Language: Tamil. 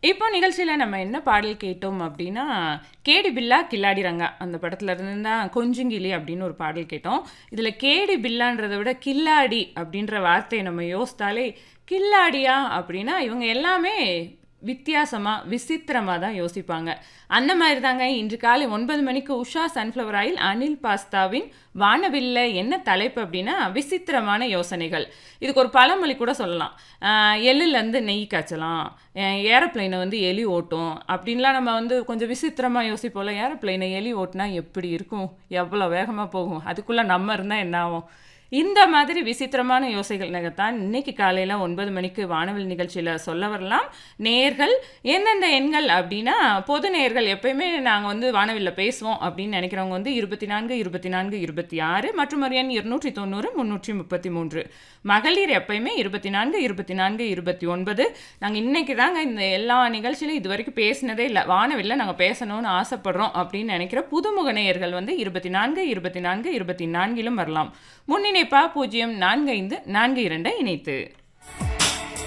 இப்போ நிகழ்ச்சியில நம்ம என்ன பாடல் கேட்டோம் அப்படின்னா, "கேடி பில்லா கில்லாடி ரங்கா" அந்த படத்துல இருந்து தான் "கொஞ்சுங்கிளி" அப்படின்னு ஒரு பாடல் கேட்டோம். இதுல கேடி பில்லான்றத விட கில்லாடி அப்படின்ற வார்த்தைய நம்ம யோசித்தாலே, கில்லாடியா அப்படின்னா இவங்க எல்லாமே வித்தியாசமா, விசித்திரமா தான் யோசிப்பாங்க. அந்த மாரி தாங்க இன்று காலை 9 மணிக்கு உஷா சன்ஃப்ளவர் ஆயில், அனில் பாஸ்தாவின் "வானவில்ல" என்ன தலைப்பு அப்படின்னா, விசித்திரமான யோசனைகள். இதுக்கு ஒரு பழமொழி கூட சொல்லலாம். அ "எள்ளுலேருந்து நெய் காய்ச்சலாம். அ ஏரோப்ளேன வந்து எலி ஓட்டும்." அப்படின்லாம் நம்ம வந்து கொஞ்சம் விசித்திரமா யோசிப்போம்ல. ஏரோப்ளேன எலி ஓட்டுனா எப்படி இருக்கும்? எவ்வளோ வேகமா போகும்? அதுக்குள்ள நம்ம இருந்தா என்ன ஆகும்? இந்த மாதிரி விசித்திரமான யோசனைகள தான் இன்னைக்கு காலையில 9 மணிக்கு வானவில் நிகழ்ச்சியில சொல்ல வரலாம். நேயர்கள் எந்தெந்த எண்கள் அப்படின்னா, பொது நேயர்கள் எப்பயுமே நாங்க வந்து வானவில்ல பேசுவோம் அப்படின்னு நெனைக்கிறவங்க வந்து 24, 24, 26 மற்றும் ஒரு எண் 290, 333. மகளிர் எப்பயுமே 24, 24, 29. நாங்க இன்னைக்கு தாங்க இந்த எல்லா நிகழ்ச்சியிலும் இதுவரைக்கும் பேசினதே இல்ல. வானவில்ல நாங்க பேசணும்னு ஆசைப்படுறோம் அப்படின்னு நெனைக்கிற புதுமுக நேயர்கள் வந்து 24, 24, 24லும் வரலாம். முன்னிணைப்பா 045442 இணைத்து.